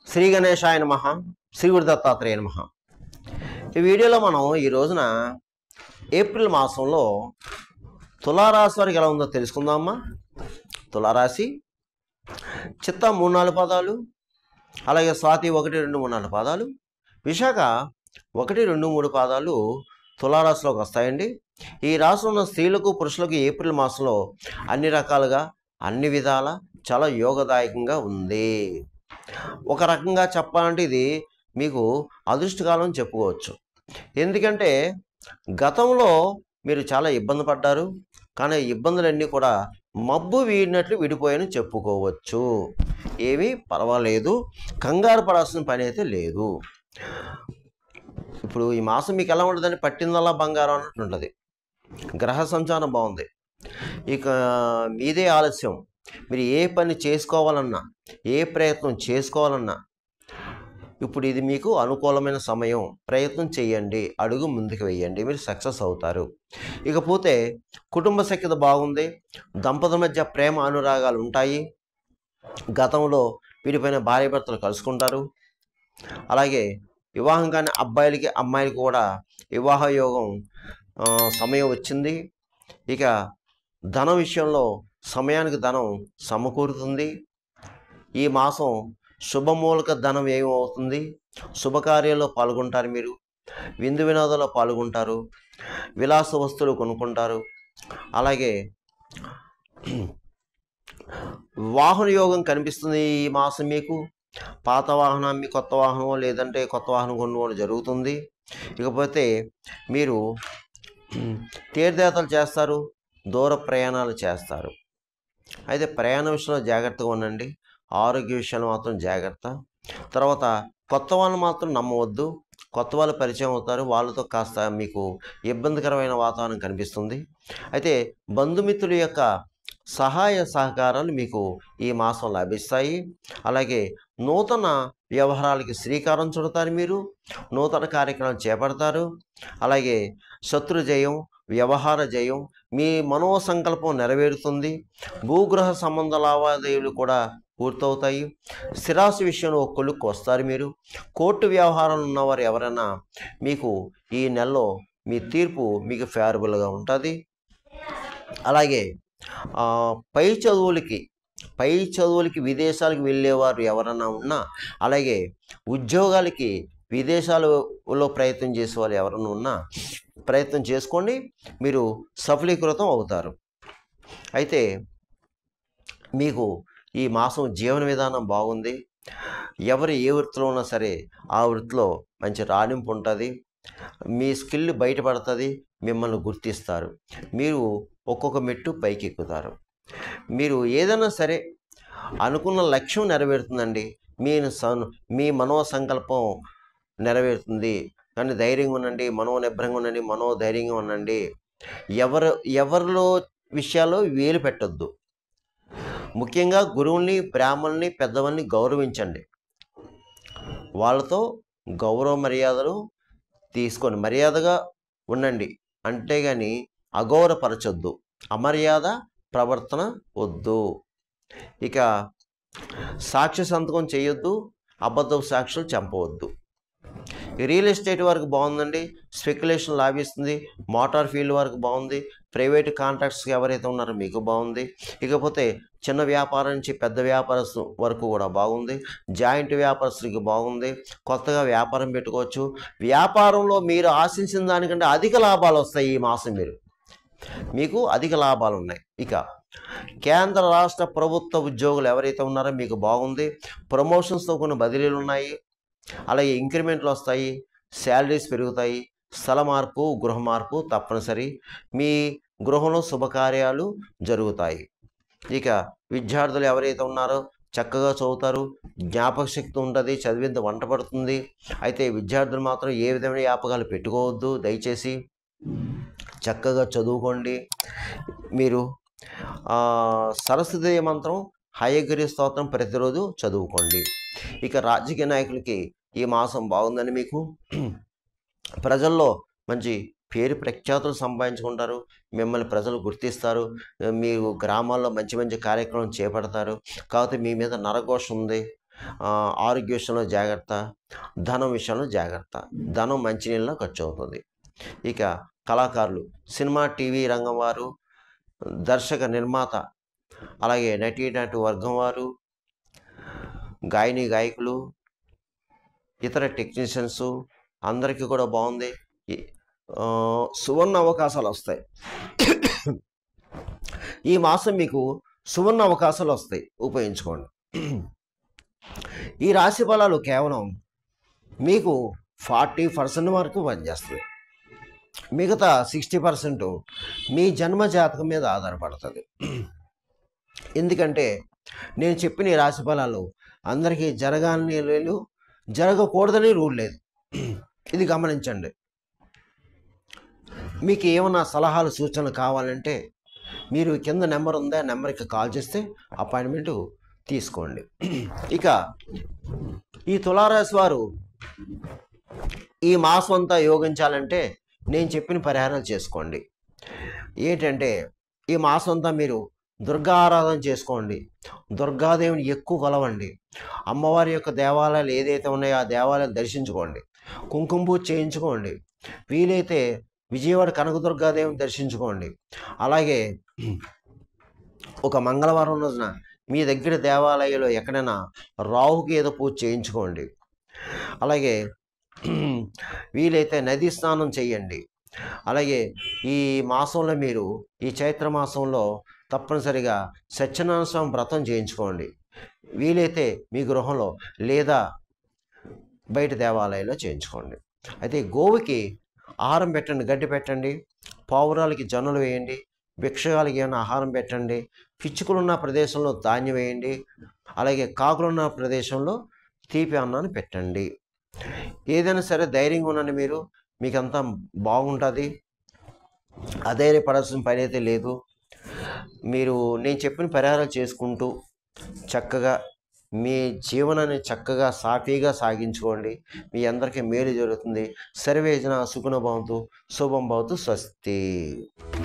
శ్రీ గణేశాయ నమ శ్రీ గురు దత్తాత్రేయ నమ ఈ వీడియోలో మనం ఈ రోజున ఏప్రిల్ మాసంలో తులారాశి వారికి ఎలా ఉందో తెలుసుకుందామా తులారాశి చిత్త మూడు నాలుగు పాదాలు అలాగే స్వాతి ఒకటి రెండు మూడు నాలుగు పాదాలు విశాఖ ఒకటి రెండు మూడు పాదాలు తులారాశిలోకి వస్తాయండి ఈ రాశిలో ఉన్న స్త్రీలకు పురుషులకు ఏప్రిల్ మాసంలో అన్ని రకాలుగా అన్ని విధాల చాలా యోగదాయకంగా ఉంది ఒక రకంగా చెప్పాలంటే ఇది మీకు అదృష్టకాలం అని చెప్పుకోవచ్చు ఎందుకంటే గతంలో మీరు చాలా ఇబ్బంది పడ్డారు కానీ ఈ ఇబ్బందులన్నీ కూడా మబ్బు వీడినట్లు విడిపోయాయని చెప్పుకోవచ్చు ఏమీ పర్వాలేదు కంగారు పడాల్సిన పని అయితే లేదు ఇప్పుడు ఈ మాసం మీకు ఎలా ఉంటుందని పట్టిందల్లా బంగారం అన్నట్టు ఉంటుంది గ్రహ సంచారం బాగుంది ఇక మీదే ఆలస్యం మీరు ఏ పని చేసుకోవాలన్నా ఏ ప్రయత్నం చేసుకోవాలన్నా ఇప్పుడు ఇది మీకు అనుకూలమైన సమయం ప్రయత్నం చేయండి అడుగు ముందుకు వేయండి మీరు సక్సెస్ అవుతారు ఇకపోతే కుటుంబ సఖ్యత బాగుంది దంపతుల మధ్య ప్రేమ అనురాగాలు ఉంటాయి గతంలో వీడిపోయిన భార్య భర్తలు కలుసుకుంటారు అలాగే వివాహం కాని అబ్బాయిలకి అమ్మాయిలకి కూడా వివాహ యోగం ఆ, సమయం వచ్చింది ఇక ధన విషయంలో సమయానికి ధనం సమకూరుతుంది ఈ మాసం శుభమూలక ధనం ఏమవుతుంది శుభకార్యాల్లో పాల్గొంటారు మీరు విందు వినోదాల్లో పాల్గొంటారు విలాస వస్తువులు కొనుక్కుంటారు అలాగే వాహన యోగం కనిపిస్తుంది ఈ మాసం మీకు పాత వాహనం మీ కొత్త వాహనం లేదంటే కొత్త వాహనం కొనుగోలు జరుగుతుంది ఇకపోతే మీరు తీర్థయాత్రలు చేస్తారు దూర ప్రయాణాలు చేస్తారు అయితే ప్రయాణ విషయంలో జాగ్రత్తగా ఉండండి ఆరోగ్య విషయాలు మాత్రం జాగ్రత్త తర్వాత కొత్త వాళ్ళు మాత్రం నమ్మవద్దు కొత్త వాళ్ళు పరిచయం అవుతారు వాళ్ళతో కాస్త మీకు ఇబ్బందికరమైన వాతావరణం కనిపిస్తుంది అయితే బంధుమిత్రుల యొక్క సహాయ సహకారాలు మీకు ఈ మాసం లభిస్తాయి అలాగే నూతన వ్యవహారాలకి శ్రీకారం చుడతారు మీరు నూతన కార్యక్రమాలు చేపడతారు అలాగే శత్రు జయం వ్యవహార జయం మీ మనోసంకల్పం నెరవేరుతుంది భూగ్రహ సంబంధ లావాదేవీలు కూడా పూర్తవుతాయి స్థిరాస్తి విషయంలో ఒక కొలుక్కు వస్తారు మీరు కోర్టు వ్యవహారాలు ఉన్నవారు ఎవరైనా మీకు ఈ నెలలో మీ తీర్పు మీకు ఫేవరబుల్గా ఉంటుంది అలాగే ఆ, పై చదువులకి పై చదువులకి విదేశాలకు వెళ్ళేవారు ఎవరైనా ఉన్నా అలాగే ఉద్యోగాలకి విదేశాలలో ప్రయత్నం చేసే వాళ్ళు ఎవరైనా ఉన్నా ప్రయత్నం చేసుకోండి మీరు సఫలీకృతం అవుతారు అయితే మీకు ఈ మాసం జీవన విధానం బాగుంది ఎవరు ఏ వృత్తిలో ఉన్నా సరే ఆ వృత్తిలో మంచి రాణింపు ఉంటుంది మీ స్కిల్ బయటపడుతుంది మిమ్మల్ని గుర్తిస్తారు మీరు ఒక్కొక్క మెట్టు పైకి ఎక్కుతారు మీరు ఏదైనా సరే అనుకున్న లక్ష్యం నెరవేరుతుందండి మీ సన్- మీ మనో సంకల్పం నెరవేరుతుంది కానీ ధైర్యంగా ఉండండి మనో నిబ్రంగా ఉండండి మనో ధైర్యంగా ఉండండి ఎవరు ఎవరిలో విషయాల్లో వేలు పెట్టొద్దు ముఖ్యంగా గురువుల్ని బ్రాహ్మణుల్ని పెద్దవాళ్ళని గౌరవించండి వాళ్ళతో గౌరవ మర్యాదలు తీసుకొని మర్యాదగా ఉండండి అంతేగాని అగౌరవపరచొద్దు అమర్యాద ప్రవర్తన వద్దు ఇక సాక్ష్య సంతకం చేయొద్దు అబద్ధ సాక్షులు చంపవద్దు ఈ రియల్ ఎస్టేట్ వరకు బాగుందండి స్పెక్యులేషన్ లాభిస్తుంది మోటార్ ఫీల్డ్ వరకు బాగుంది ప్రైవేట్ కాంట్రాక్ట్స్కి ఎవరైతే ఉన్నారో మీకు బాగుంది ఇకపోతే చిన్న వ్యాపారం నుంచి పెద్ద వ్యాపారస్తు వరకు కూడా బాగుంది జాయింట్ వ్యాపారస్తులకి బాగుంది కొత్తగా వ్యాపారం పెట్టుకోవచ్చు వ్యాపారంలో మీరు ఆశించిన దానికంటే అధిక లాభాలు వస్తాయి ఈ మాసం మీరు మీకు అధిక లాభాలు ఉన్నాయి ఇక కేంద్ర రాష్ట్ర ప్రభుత్వ ఉద్యోగులు ఎవరైతే ఉన్నారో మీకు బాగుంది ప్రమోషన్స్తో కొన్ని బదిలీలు ఉన్నాయి అలాగే ఇంక్రిమెంట్లు వస్తాయి శాలరీస్ పెరుగుతాయి స్థల మార్పు గృహ మార్పు తప్పనిసరి మీ గృహంలో శుభకార్యాలు జరుగుతాయి ఇక విద్యార్థులు ఎవరైతే ఉన్నారో చక్కగా చదువుతారు జ్ఞాపక శక్తి ఉంటుంది చదివింత వంట పడుతుంది అయితే విద్యార్థులు మాత్రం ఏ విధమైన వ్యాపకాలు పెట్టుకోవద్దు దయచేసి చక్కగా చదువుకోండి మీరు ఆ, సరస్వతి మంత్రం హయగిరి స్తోత్రం ప్రతిరోజు చదువుకోండి ఇక రాజకీయ నాయకులకి ఈ మాసం బాగుందని మీకు ప్రజల్లో మంచి పేరు ప్రఖ్యాతులు సంపాదించుకుంటారు మిమ్మల్ని ప్రజలు గుర్తిస్తారు మీరు గ్రామాల్లో మంచి మంచి కార్యక్రమం చేపడతారు కాకపోతే మీ మీద నరఘోష ఉంది ఆ, ఆరోగ్య విషయంలో జాగ్రత్త ధనం విషయంలో జాగ్రత్త ధనం మంచినీళ్ళలో ఖర్చు అవుతుంది ఇక కళాకారులు సినిమా టీవీ రంగం వారు దర్శక నిర్మాత అలాగే నటీనటు వర్గం వారు గాయని గాయకులు ఇతర టెక్నీషియన్స్ అందరికీ కూడా బాగుంది ఈ, ఆ, సువర్ణ అవకాశాలు వస్తాయి ఈ మాసం మీకు సువర్ణ అవకాశాలు వస్తాయి ఉపయోగించుకోండి ఈ రాశి ఫలాలు కేవలం మీకు ఫార్టీ పర్సెంట్ వరకు పనిచేస్తుంది మిగతా సిక్స్టీ పర్సెంట్ మీ జన్మ జాతకం మీద ఆధారపడుతుంది ఎందుకంటే నేను చెప్పిన ఈ రాశి ఫలాలు అందరికీ జరగాలని లేదు జరగకూడదని రూల్ లేదు ఇది గమనించండి మీకు ఏమైనా సలహాలు సూచనలు కావాలంటే మీరు కింద నెంబర్ ఉందా నెంబర్కి కాల్ చేస్తే అపాయింట్మెంట్ తీసుకోండి ఇక ఈ తులారాశి వారు ఈ మాసం అంతా యోగించాలంటే నేను చెప్పిన పరిహారాలు చేసుకోండి ఏంటంటే ఈ మాసం అంతా మీరు దుర్గా ఆరాధన చేసుకోండి దుర్గాదేవిని ఎక్కువ కొలవండి అమ్మవారి యొక్క దేవాలయాలు ఏదైతే ఉన్నాయో ఆ దేవాలయం దర్శించుకోండి కుంకుమ పూజ చేయించుకోండి వీలైతే విజయవాడ కనకదుర్గాదేవిని దర్శించుకోండి అలాగే ఒక మంగళవారం రోజున మీ దగ్గర దేవాలయంలో ఎక్కడైనా రాహుకి ఏదో పూజ చేయించుకోండి అలాగే వీలైతే నది స్నానం చేయండి అలాగే ఈ మాసంలో మీరు ఈ చైత్ర మాసంలో తప్పనిసరిగా సత్యనారాయణ స్వామి వ్రతం చేయించుకోండి వీలైతే మీ గృహంలో లేదా బయట దేవాలయంలో చేయించుకోండి అయితే గోవుకి ఆహారం పెట్టండి గడ్డి పెట్టండి పావురాలకి జొన్నలు వేయండి భిక్షగాలకి ఏమైనా ఆహారం పెట్టండి పిచ్చుకలున్న ప్రదేశంలో ధాన్యం వేయండి అలాగే కాకులున్న ప్రదేశంలో తీపి అన్నాన్ని పెట్టండి ఏదైనా సరే ధైర్యంగా ఉండండి మీరు మీకంతా బాగుంటుంది అధైర్యపడాల్సిన పని అయితే లేదు మీరు నేను చెప్పిన పరిహారాలు చేసుకుంటూ చక్కగా మీ జీవనాన్ని చక్కగా సాఫీగా సాగించుకోండి మీ అందరికీ మేలు జరుగుతుంది సర్వేజన సుగుణ భవంతు శుభం భవతు స్వస్తి